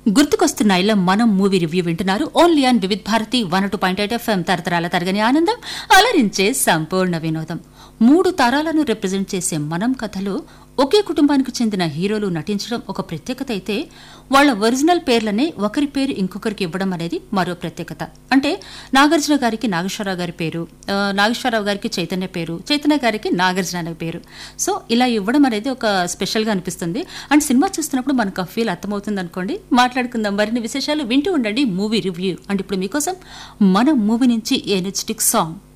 గుర్తుకొస్తున్నాయిలో మనం movie review వింటున్నారు only on Vividh Bharati one two point eight FM తరతరాల తరగని ఆనందం అలరించే సంపూర్ణ వినోదం మూడు తరాలను రిప్రజెంట్ చేసే మనం కథలో ఒకే కుటుంబానికి చెందిన హీరోలు నటించడం ఒక ప్రత్యేకత అయితే వాళ్ళ ఒరిజినల్ పేర్లనే ఒకరి పేరు ఇంకొకరికి ఇవ్వడం అనేది మరో ప్రత్యేకత అంటే నాగార్జున గారికి నాగేశ్వరరావు గారి పేరు ఆ, నాగేశ్వరరావు గారికి చైతన్య పేరు చైతన్య గారికి నాగార్జున అనే పేరు సో ఇలా ఇవ్వడం అనేది ఒక స్పెషల్గా అనిపిస్తుంది అండ్ సినిమా చూస్తున్నప్పుడు మనకు ఆ ఫీల్ అర్థమవుతుంది అనుకోండి మాట్లాడుకుందాం మరిన్ని విశేషాలు వింటూ ఉండండి మూవీ రివ్యూ అండ్ ఇప్పుడు మీకోసం మన మూవీ నుంచి ఎనర్జెటిక్ సాంగ్